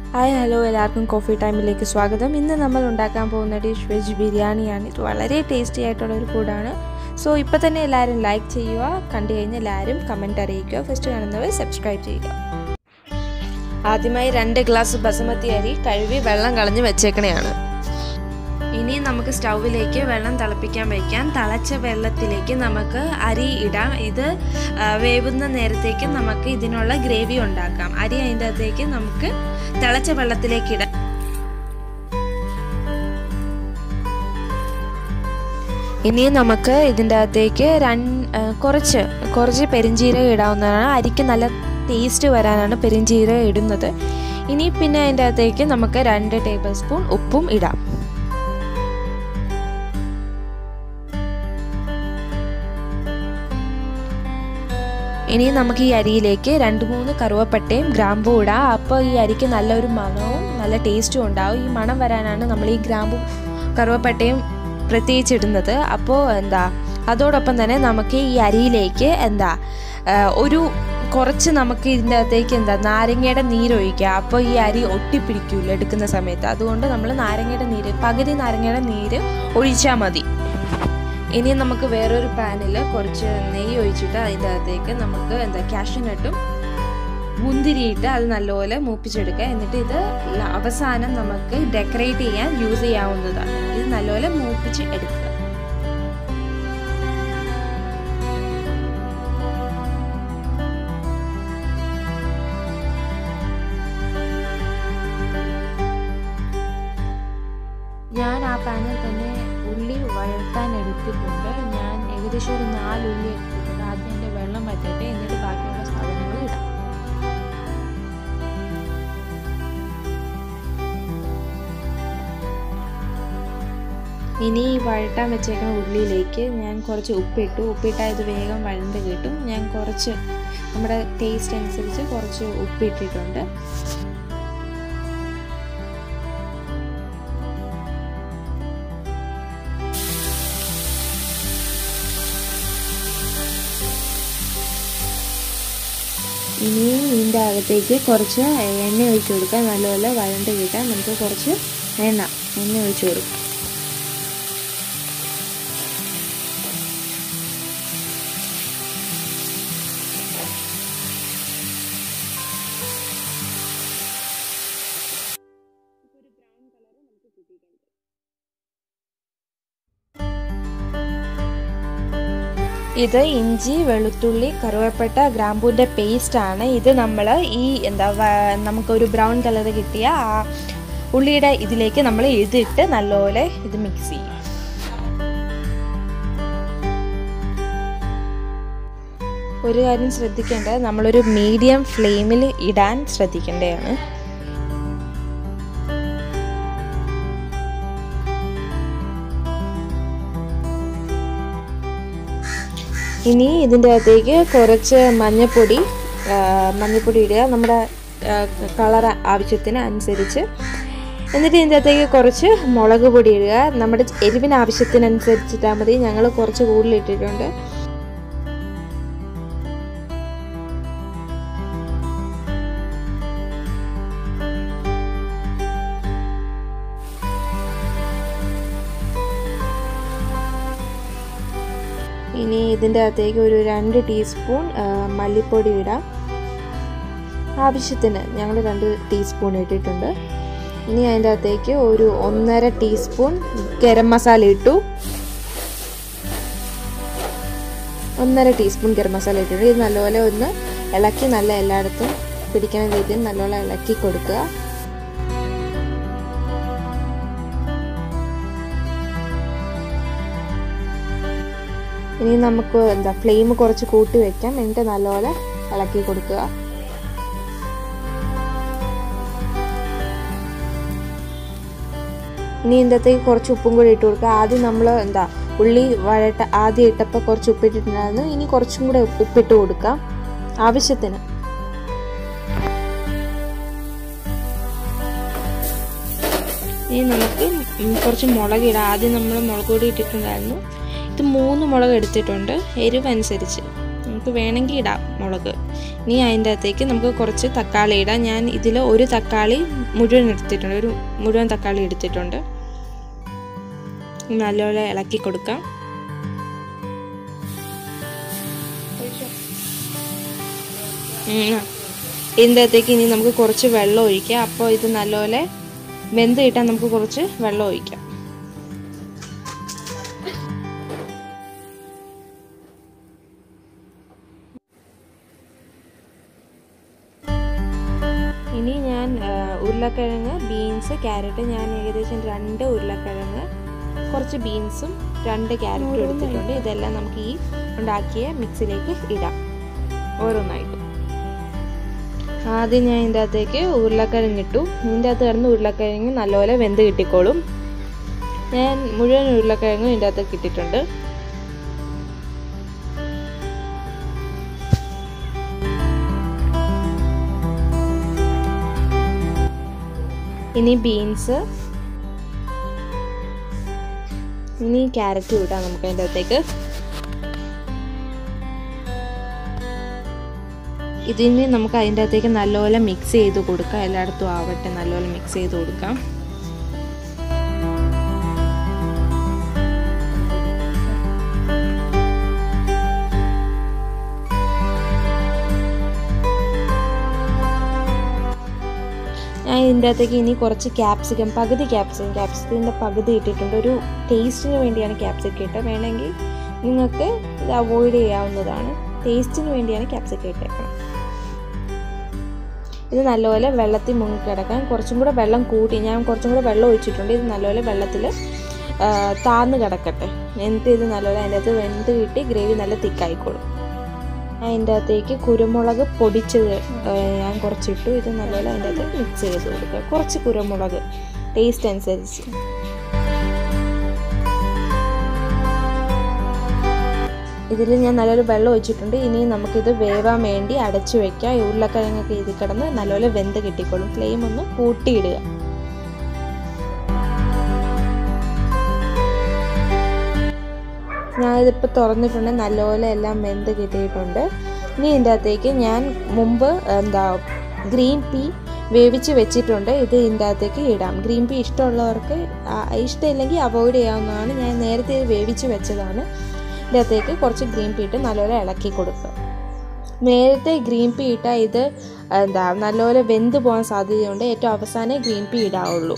hi hello എല്ലാവർക്കും coffee ടൈമിലേക്ക് സ്വാഗതം ഇന്ന് നമ്മൾ ഉണ്ടാക്കാൻ പോകുന്ന ഡിഷ് വെജ് ബിരിയാണിയാണ് ഇത് വളരെ ടേസ്റ്റി ആയിട്ടുള്ള ഒരു ഫുഡാണ് സോ ഇപ്പോൾ തന്നെ എല്ലാവരും ലൈക്ക് ചെയ്യുക കണ്ടു കഴിഞ്ഞാൽ എല്ലാവരും കമൻറ്റ് അറിയിക്കുക ഫസ്റ്റ് കാണുന്നവർ സബ്സ്ക്രൈബ് ചെയ്യുക ആദ്യമായി രണ്ട് ഗ്ലാസ് ബസുമതി അരി കഴുകി വെള്ളം കളഞ്ഞ് വെച്ചേക്കണെയാണ് ഇനി നമുക്ക് സ്റ്റൗവിലേക്ക് വെള്ളം തിളപ്പിക്കാൻ വയ്ക്കാം തിളച്ച വെള്ളത്തിലേക്ക് നമുക്ക് അരി ഇടാം ഇത് വേവുന്ന നേരത്തേക്ക് നമുക്ക് ഇതിനുള്ള ഗ്രേവി ഉണ്ടാക്കാം അരി അതിൻ്റെ അകത്തേക്ക് നമുക്ക് തിളച്ച വെള്ളത്തിലേക്ക് ഇടാം ഇനി നമുക്ക് ഇതിൻ്റെ അകത്തേക്ക് രണ്ട് കുറച്ച് കുറച്ച് പെരിഞ്ചീരകം ഇടാവുന്നതാണ് അരിക്ക് നല്ല ടേസ്റ്റ് വരാനാണ് പെരിഞ്ചീരകം ഇടുന്നത് ഇനി പിന്നെ അതിൻ്റെ അകത്തേക്ക് നമുക്ക് രണ്ട് ടേബിൾ സ്പൂൺ ഉപ്പും ഇടാം ഇനി നമുക്ക് ഈ അരിയിലേക്ക് രണ്ട് മൂന്ന് കറുവപ്പട്ടയും ഗ്രാമ്പും ഇടാം അപ്പോൾ ഈ അരിക്ക് നല്ലൊരു മണവും നല്ല ടേസ്റ്റും ഉണ്ടാവും ഈ മണം വരാനാണ് നമ്മൾ ഈ ഗ്രാമ്പും കറുവപ്പട്ടയും പ്രത്യേകിച്ച് ഇടുന്നത് അപ്പോൾ എന്താ അതോടൊപ്പം തന്നെ നമുക്ക് ഈ അരിയിലേക്ക് എന്താ ഒരു കുറച്ച് നമുക്ക് ഇതിൻ്റെ അകത്തേക്ക് എന്താ നാരങ്ങയുടെ നീരൊഴിക്കുക അപ്പോൾ ഈ അരി ഒട്ടിപ്പിടിക്കില്ല എടുക്കുന്ന സമയത്ത് അതുകൊണ്ട് നമ്മൾ നാരങ്ങയുടെ നീര് പകുതി നാരങ്ങയുടെ നീര് ഒഴിച്ചാൽ മതി ഇനി നമുക്ക് വേറൊരു പാനിൽ കുറച്ച് നെയ്യ് ഒഴിച്ചിട്ട് അതിൻ്റെ അകത്തേക്ക് നമുക്ക് എന്താ കാഷ്യനട്ടും മുന്തിരിയിട്ട് അത് നല്ലപോലെ മൂപ്പിച്ചെടുക്കുക എന്നിട്ട് ഇത് അവസാനം നമുക്ക് ഡെക്കറേറ്റ് ചെയ്യാൻ യൂസ് ചെയ്യാവുന്നതാണ് ഇത് നല്ലപോലെ മൂപ്പിച്ച് എടുക്കുക ഞാൻ ആ പാനിൽ തന്നെ ഉള്ളി വഴട്ടാൻ എടുത്തിട്ടുണ്ട് ഞാൻ ഏകദേശം ഒരു നാല് ഉള്ളി എടുത്തിട്ടുണ്ട് ആദ്യം എൻ്റെ വെള്ളം വറ്റട്ടെ എന്നിട്ട് ബാക്കിയുള്ള സാധനങ്ങൾ ഇടാം ഇനി വഴട്ടാൻ വെച്ചേക്കുന്ന ഉള്ളിയിലേക്ക് ഞാൻ കുറച്ച് ഉപ്പിട്ടു ഉപ്പിട്ടാൽ ഇത് വേഗം വഴണ്ട് കിട്ടും ഞാൻ കുറച്ച് നമ്മുടെ ടേസ്റ്റ് അനുസരിച്ച് കുറച്ച് ഉപ്പിട്ടിട്ടുണ്ട് ഇനി ഇതിൻ്റെ അകത്തേക്ക് കുറച്ച് എണ്ണ ഒഴിച്ചു കൊടുക്കാം നല്ലപോലെ വഴണ്ട് കിട്ടാൻ നമുക്ക് കുറച്ച് എണ്ണ എണ്ണ ഒഴിച്ചു കൊടുക്കാം ഇത് ഇഞ്ചി വെളുത്തുള്ളി കറുവപ്പട്ട ഗ്രാമ്പൂൻ്റെ പേസ്റ്റാണ് ഇത് നമ്മൾ ഈ എന്താ നമുക്കൊരു ബ്രൗൺ കളർ കിട്ടിയ ആ ഉള്ളിയുടെ ഇതിലേക്ക് നമ്മൾ ഇതിട്ട് നല്ലപോലെ ഇത് മിക്സ് ചെയ്യും ഒരു കാര്യം ശ്രദ്ധിക്കേണ്ടത് നമ്മളൊരു മീഡിയം ഫ്ലെയിമിൽ ഇടാൻ ശ്രദ്ധിക്കേണ്ടതാണ് ഇനി ഇതിൻ്റെ അകത്തേക്ക് കുറച്ച് മഞ്ഞൾപ്പൊടി മഞ്ഞൾപ്പൊടി ഇടുക നമ്മുടെ കളർ ആവശ്യത്തിന് അനുസരിച്ച് എന്നിട്ട് ഇതിൻ്റെ അകത്തേക്ക് കുറച്ച് മുളക് പൊടി ഇടുക നമ്മുടെ എരിവിന് ആവശ്യത്തിനനുസരിച്ചിട്ടാൽ മതി ഞങ്ങൾ കുറച്ച് കൂടുതൽ ഇട്ടിട്ടുണ്ട് ഇനി ഇതിൻ്റെ അകത്തേക്ക് ഒരു രണ്ട് ടീസ്പൂൺ മല്ലിപ്പൊടി ഇടാം ആവശ്യത്തിന് ഞങ്ങൾ രണ്ട് ടീസ്പൂൺ ഇട്ടിട്ടുണ്ട് ഇനി അതിൻ്റെ അകത്തേക്ക് ഒരു ഒന്നര ടീസ്പൂൺ ഗരം മസാല ഇട്ടു ഒന്നര ടീസ്പൂൺ ഗരം മസാല ഇട്ടിട്ടുണ്ട് ഇത് നല്ലപോലെ ഒന്ന് ഇളക്കി നല്ല എല്ലായിടത്തും പിടിക്കുന്ന രീതിയിൽ നല്ലപോലെ ഇളക്കി കൊടുക്കുക ഇനി നമുക്ക് എന്താ ഫ്ലെയിം കുറച്ച് കൂട്ടി വെക്കാം എന്നിട്ട് നല്ലപോലെ ഇളക്കി കൊടുക്കുക ഇനി ഇതിൻ്റെത്തേക്ക് കുറച്ച് ഉപ്പും കൂടി ഇട്ട് കൊടുക്കുക ആദ്യം നമ്മൾ എന്താ ഉള്ളി വഴട്ട ആദ്യം ഇട്ടപ്പോൾ കുറച്ച് ഉപ്പിട്ടിട്ടുണ്ടായിരുന്നു ഇനി കുറച്ചും കൂടെ ഉപ്പിട്ട് കൊടുക്കാം ആവശ്യത്തിന് ഇനി നമുക്ക് കുറച്ച് മുളക് ഇടാം ആദ്യം നമ്മൾ മുളക് പൊടി ഇട്ടിട്ടുണ്ടായിരുന്നു ഇത് മൂന്ന് മുളക് എടുത്തിട്ടുണ്ട് എരിവ് അനുസരിച്ച് നമുക്ക് വേണമെങ്കിൽ ഇടാം മുളക് ഇനി അതിൻ്റെ അകത്തേക്ക് നമുക്ക് കുറച്ച് തക്കാളി ഇടാം ഞാൻ ഇതിൽ ഒരു തക്കാളി മുഴുവൻ എടുത്തിട്ടുണ്ട് ഒരു മുഴുവൻ തക്കാളി എടുത്തിട്ടുണ്ട് നല്ലപോലെ ഇളക്കി കൊടുക്കാം ഇതിൻ്റെ അകത്തേക്ക് ഇനി നമുക്ക് കുറച്ച് വെള്ളം ഒഴിക്കാം അപ്പോൾ ഇത് നല്ലപോലെ വെന്ത് കിട്ടാൻ നമുക്ക് കുറച്ച് വെള്ളം ഒഴിക്കാം ഇനി ഞാൻ ഉരുളക്കിഴങ്ങ് ബീൻസ് ക്യാരറ്റ് ഞാൻ ഏകദേശം രണ്ട് ഉരുളക്കിഴങ്ങ് കുറച്ച് ബീൻസും രണ്ട് ക്യാരറ്റും എടുത്തിട്ടുണ്ട് ഇതെല്ലാം നമുക്ക് ഈ ഉണ്ടാക്കിയ മിക്സിലേക്ക് ഇടാം ഓരോന്നായിട്ട് ആദ്യം ഞാൻ ഇതിൻ്റെ അകത്തേക്ക് ഉരുളക്കിഴങ്ങ് ഇട്ടു ഇതിൻ്റെ അകത്ത് കിടന്ന് ഉരുളക്കിഴങ്ങ് നല്ലപോലെ വെന്ത് കിട്ടിക്കോളും ഞാൻ മുഴുവൻ ഉരുളക്കിഴങ്ങും ഇതിൻ്റെ അകത്തേക്ക് ഇട്ടിട്ടുണ്ട് ഇനി ബീൻസ് ഇനി ക്യാരറ്റ് ഇടാം നമുക്ക് അതിൻ്റെ അകത്തേക്ക് ഇതിന് നമുക്ക് അതിൻ്റെ അകത്തേക്ക് നല്ലപോലെ മിക്സ് ചെയ്ത് കൊടുക്കാം എല്ലായിടത്തും ആവട്ടെ നല്ലപോലെ മിക്സ് ചെയ്ത് കൊടുക്കാം ഞാൻ ഇതിൻ്റെ അകത്തേക്ക് ഇനി കുറച്ച് ക്യാപ്സിക്കം പകുതി ക്യാപ്സിക്കം ക്യാപ്സിക്കത്തിൻ്റെ പകുതി ഇട്ടിട്ടുണ്ട് ഒരു ടേസ്റ്റിന് വേണ്ടിയാണ് ക്യാപ്സിക്കം ഇട്ടത് വേണമെങ്കിൽ നിങ്ങൾക്ക് ഇത് അവോയ്ഡ് ചെയ്യാവുന്നതാണ് ടേസ്റ്റിന് വേണ്ടിയാണ് ക്യാപ്സിക്കം ഇട്ടേക്കണം ഇത് നല്ലപോലെ വെള്ളത്തിൽ മുങ്ങിക്കിടക്കാൻ കുറച്ചും കൂടെ വെള്ളം കൂട്ടി ഞാൻ കുറച്ചും കൂടെ വെള്ളം ഒഴിച്ചിട്ടുണ്ട് ഇത് നല്ലപോലെ വെള്ളത്തിൽ താന്ന് കിടക്കട്ടെ എന്നിട്ട് ഇത് നല്ലപോലെ അതിൻ്റെ അകത്ത് വെന്ത് കിട്ടി ഗ്രേവി നല്ല തിക്കായിക്കോളും അതിൻ്റെ അകത്തേക്ക് കുരുമുളക് പൊടിച്ചത് ഞാൻ കുറച്ചിട്ടു ഇത് നല്ലപോലെ അതിൻ്റെ അകത്ത് മിക്സ് ചെയ്ത് കൊടുക്കുക കുറച്ച് കുരുമുളക് ടേസ്റ്റ് അനുസരിച്ച് ഇതിൽ ഞാൻ നല്ലൊരു വെള്ളം ഒഴിച്ചിട്ടുണ്ട് ഇനി നമുക്കിത് വേവാൻ വേണ്ടി അടച്ചു വെക്കാം ഈ ഉരുളക്കിഴങ്ങൊക്കെ ഇതിൽ കിടന്ന് നല്ലപോലെ വെന്ത് കിട്ടിക്കോളും ഫ്ലെയിം ഒന്ന് കൂട്ടിയിടുക ഞാനിതിപ്പോൾ തുറന്നിട്ടുണ്ട് നല്ലപോലെ എല്ലാം വെന്ത് കിട്ടിയിട്ടുണ്ട് ഇനി ഇതിൻ്റെ അകത്തേക്ക് ഞാൻ മുമ്പ് എന്താ ഗ്രീൻ പീ വേവിച്ച് വെച്ചിട്ടുണ്ട് ഇത് ഇതിൻ്റെ അകത്തേക്ക് ഇടാം ഗ്രീൻ പീ ഇഷ്ടമുള്ളവർക്ക് ഇഷ്ടമില്ലെങ്കിൽ അവോയ്ഡ് ചെയ്യാവുന്നതാണ് ഞാൻ നേരത്തെ ഇത് വേവിച്ച് വെച്ചതാണ് ഇതിൻ്റെ അകത്തേക്ക് കുറച്ച് ഗ്രീൻ പീ ഇട്ട് നല്ലപോലെ ഇളക്കി കൊടുക്കുക നേരത്തെ ഗ്രീൻ പീ ഇട്ടാൽ ഇത് എന്താ നല്ലപോലെ വെന്ത് പോകാൻ സാധ്യതയുണ്ട് ഏറ്റവും അവസാനമേ ഗ്രീൻ പീ ഇടാവുള്ളൂ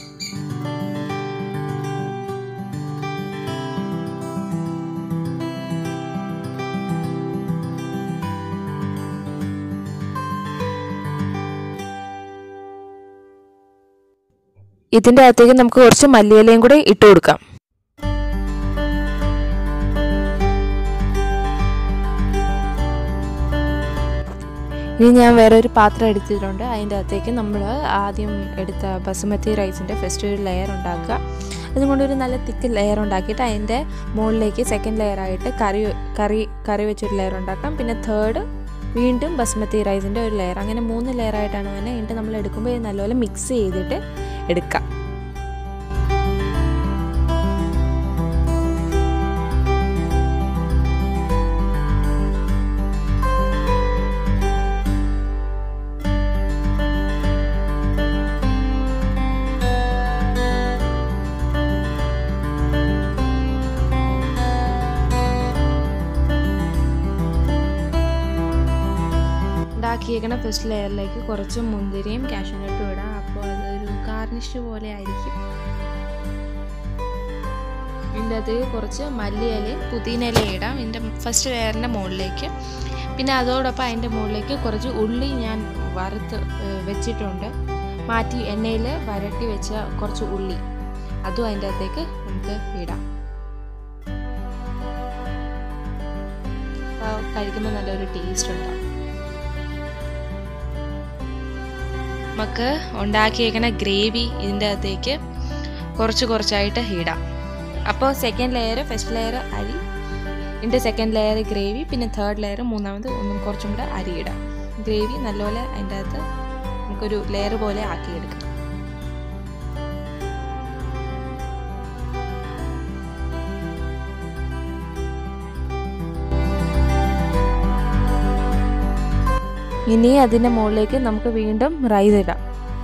ഇതിൻ്റെ അകത്തേക്ക് നമുക്ക് കുറച്ച് മല്ലിയിലയും കൂടെ ഇട്ട് കൊടുക്കാം ഇനി ഞാൻ വേറെ ഒരു പാത്രം എടുത്തിട്ടുണ്ട് അതിൻ്റെ അകത്തേക്ക് നമ്മൾ ആദ്യം എടുത്ത ബസുമതി റൈസിൻ്റെ ഫസ്റ്റ് ഒരു ലെയർ ഉണ്ടാക്കുക അതുകൊണ്ട് ഒരു നല്ല തിക്ക് ലെയർ ഉണ്ടാക്കിയിട്ട് അതിൻ്റെ മുകളിലേക്ക് സെക്കൻഡ് ലെയർ ആയിട്ട് കറി കറി കറി വെച്ചൊരു ലെയർ ഉണ്ടാക്കാം പിന്നെ തേർഡ് വീണ്ടും ബസ്മതി റൈസിൻ്റെ ഒരു ലെയർ അങ്ങനെ മൂന്ന് ലെയർ ആയിട്ടാണ് വേണ്ടത് എന്നിട്ട് നമ്മൾ എടുക്കുമ്പോൾ ഇത് നല്ലപോലെ മിക്സ് ചെയ്തിട്ട് എടുക്കാം ഉണ്ടാക്കിയേക്കണ ഫസ്റ്റ് ലെയറിലേക്ക് കുറച്ച് മുന്തിരിയും കാഷ്യൂനട്ടും ഇടാം അപ്പോൾ അതൊരു ഗാർണിഷ് പോലെ ആയിരിക്കും ഇതിൻ്റെ അകത്തേക്ക് കുറച്ച് മല്ലിയിലയും പുതിനയിലയും ഇടാം ഇതിൻ്റെ ഫസ്റ്റ് ലെയറിൻ്റെ മുകളിലേക്ക് പിന്നെ അതോടൊപ്പം അതിൻ്റെ മുകളിലേക്ക് കുറച്ച് ഉള്ളി ഞാൻ വറുത്ത് വെച്ചിട്ടുണ്ട് മാറ്റി എണ്ണയിൽ വരട്ടി വെച്ച കുറച്ച് ഉള്ളി അതും അതിൻ്റെ അകത്തേക്ക് നമുക്ക് ഇടാം കഴിക്കുമ്പോൾ നല്ലൊരു ടേസ്റ്റ് ഉണ്ടാവും നമുക്ക് ഉണ്ടാക്കിയേക്കണ ഗ്രേവി ഇതിൻ്റെ അകത്തേക്ക് കുറച്ച് കുറച്ചായിട്ട് ഇടാം അപ്പോൾ സെക്കൻഡ് ലെയർ ഫസ്റ്റ് ലെയർ അരി ഇതിൻ്റെ സെക്കൻഡ് ലെയർ ഗ്രേവി പിന്നെ തേർഡ് ലെയർ മൂന്നാമത് ഒന്നും കുറച്ചും കൂടെ അരി ഇടാം ഗ്രേവി നല്ലപോലെ അതിൻ്റെ അകത്ത് നമുക്കൊരു ലെയർ പോലെ ആക്കിയെടുക്കാം ഇനി അതിൻ്റെ മുകളിലേക്ക് നമുക്ക് വീണ്ടും റൈസ് ഇടാം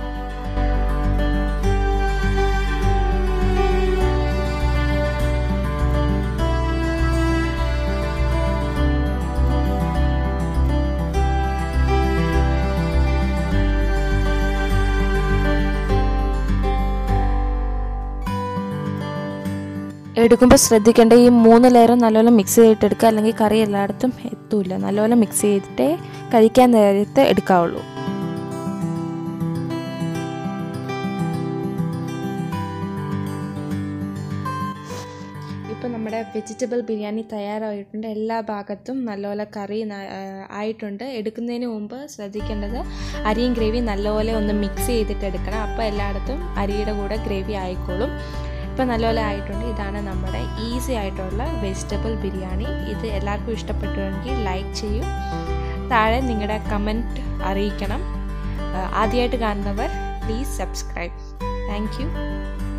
എടുക്കുമ്പോൾ ശ്രദ്ധിക്കേണ്ട ഈ മൂന്ന് ലെയർ നല്ലപോലെ മിക്സ് ചെയ്തിട്ടെടുക്കുക അല്ലെങ്കിൽ കറി എല്ലായിടത്തും എത്തൂല നല്ലപോലെ മിക്സ് ചെയ്തിട്ടേ കഴിക്കാൻ നേരത്തെ എടുക്കാവുള്ളൂ ഇപ്പോൾ നമ്മുടെ വെജിറ്റബിൾ ബിരിയാണി തയ്യാറായിട്ടുണ്ട് എല്ലാ ഭാഗത്തും നല്ലപോലെ കറി ആയിട്ടുണ്ട് എടുക്കുന്നതിന് മുമ്പ് ശ്രദ്ധിക്കേണ്ടത് അരിയും ഗ്രേവി നല്ലപോലെ ഒന്ന് മിക്സ് ചെയ്തിട്ട് എടുക്കണം അപ്പോൾ എല്ലായിടത്തും അരിയുടെ കൂടെ ഗ്രേവി ആയിക്കോളും ഇപ്പോൾ നല്ലപോലെ ആയിട്ടുണ്ട് ഇതാണ് നമ്മുടെ ഈസി ആയിട്ടുള്ള വെജിറ്റബിൾ ബിരിയാണി ഇത് എല്ലാവർക്കും ഇഷ്ടപ്പെട്ടുവെങ്കിൽ ലൈക്ക് ചെയ്യൂ താഴെ നിങ്ങളുടെ കമൻറ്റ് അറിയിക്കണം ആദ്യമായിട്ട് കാണുന്നവർ പ്ലീസ് സബ്സ്ക്രൈബ് താങ്ക് യു